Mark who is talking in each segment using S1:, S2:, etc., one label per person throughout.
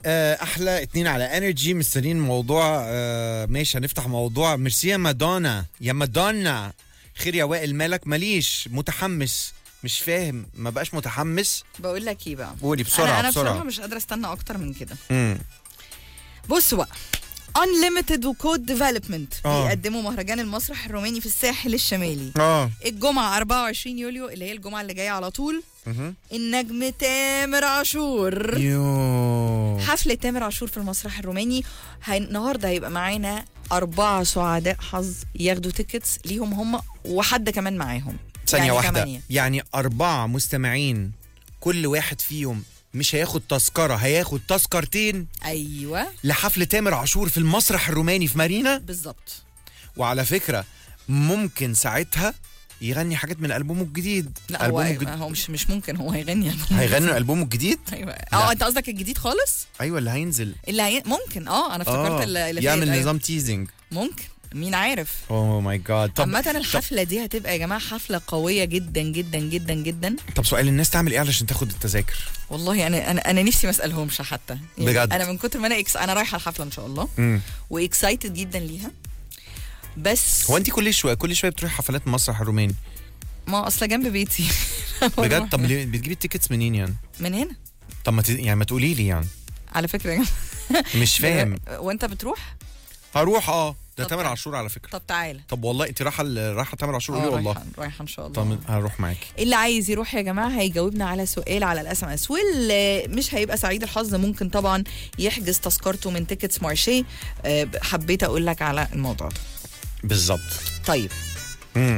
S1: آه، احلى اتنين على انرجي مستنيين موضوع آه، ماشي هنفتح موضوع ميرسي يا مادونا يا مادونا خير يا وائل مالك ماليش متحمس مش فاهم ما بقاش متحمس
S2: بقول لك ايه بقى
S1: قولي بسرعه
S2: انا انا
S1: بسرعه
S2: بصراحه مش قادره استنى اكتر من كده
S1: مم.
S2: بصوا بقى Unlimited وكود ديفلوبمنت
S1: آه.
S2: بيقدموا مهرجان المسرح الروماني في الساحل الشمالي
S1: اه
S2: الجمعة 24 يوليو اللي هي الجمعة اللي جاية على طول
S1: مهم.
S2: النجم تامر عاشور
S1: يو
S2: حفلة تامر عاشور في المسرح الروماني هي... النهارده هيبقى معانا أربعة سعداء حظ ياخدوا تيكتس ليهم هم وحد كمان معاهم
S1: ثانيه
S2: يعني
S1: واحده
S2: تمانية.
S1: يعني اربعه مستمعين كل واحد فيهم مش هياخد تذكره هياخد تذكرتين
S2: أيوة
S1: لحفل تامر عاشور في المسرح الروماني في مارينا
S2: بالظبط
S1: وعلى فكره ممكن ساعتها يغني حاجات من البومه الجديد
S2: لا هو
S1: ألبومه الجديد
S2: هو مش مش ممكن هو هيغني
S1: هيغني البومه الجديد
S2: ايوه اه انت قصدك الجديد خالص
S1: ايوه اللي هينزل
S2: اللي هي... ممكن اه انا افتكرت اللي اللي
S1: يعمل
S2: فات، أيوة.
S1: نظام تيزنج
S2: ممكن مين عارف
S1: اوه ماي جاد طب
S2: عامة الحفلة دي هتبقى يا جماعة حفلة قوية جدا جدا جدا جدا
S1: طب سؤال الناس تعمل ايه علشان تاخد التذاكر
S2: والله انا انا انا نفسي ما اسالهمش حتى يعني
S1: بجد؟
S2: انا من كتر ما انا إكس... انا رايحة الحفلة ان شاء الله
S1: امم
S2: واكسايتد جدا ليها بس
S1: هو انت كل شويه كل شويه بتروحي حفلات المسرح الروماني
S2: ما اصلا جنب بيتي
S1: بجد طب ليه- بتجيبي التيكتس منين يعني
S2: من هنا
S1: طب ما ت... يعني ما تقولي لي يعني
S2: على فكرة يا جماعة
S1: مش فاهم
S2: وانت بتروح
S1: هروح اه ده
S2: طب
S1: تامر
S2: تعال.
S1: عاشور على فكره
S2: طب تعالى
S1: طب والله انت رايحه ال- رايحه تامر عاشور
S2: آه،
S1: قولي والله
S2: رايحة رايحة ان شاء الله
S1: طب هروح معاكي
S2: اللي عايز يروح يا جماعه هيجاوبنا على سؤال على الاس ام اس واللي مش هيبقى سعيد الحظ ممكن طبعا يحجز تذكرته من تيكتس مارشي آه، حبيت اقول لك على الموضوع ده
S1: بالظبط
S2: طيب
S1: امم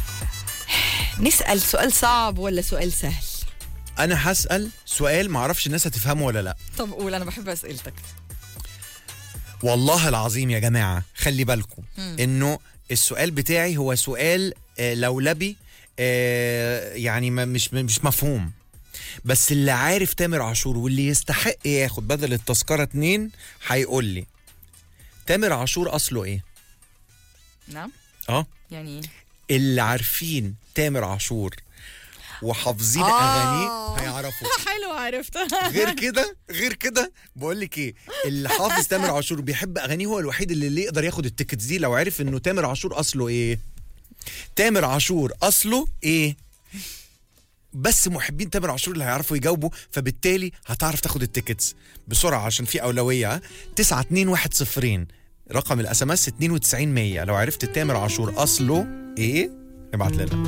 S2: نسال سؤال صعب ولا سؤال سهل
S1: انا هسال سؤال ما اعرفش الناس هتفهمه ولا لا
S2: طب قول انا بحب اسئلتك
S1: والله العظيم يا جماعه خلي بالكم انه السؤال بتاعي هو سؤال آه، لولبي آه، يعني ما- مش مش مفهوم بس اللي عارف تامر عاشور واللي يستحق ياخد بدل التذكره اتنين هيقول لي تامر عاشور اصله ايه
S2: نعم
S1: اه
S2: يعني إيه؟
S1: اللي عارفين تامر عاشور وحافظين
S2: آه.
S1: اغانيه هيعرفوا
S2: حلو عرفتها
S1: غير كده غير كده بقول لك ايه اللي حافظ تامر عاشور بيحب اغانيه هو الوحيد اللي, اللي يقدر ياخد التيكتس دي لو عرف انه تامر عاشور اصله ايه تامر عاشور اصله ايه بس محبين تامر عاشور اللي هيعرفوا يجاوبوا فبالتالي هتعرف تاخد التيكتس بسرعه عشان في اولويه 9 2 1 0 رقم الاس ام اس 92 100 لو عرفت تامر عاشور اصله ايه ابعت لنا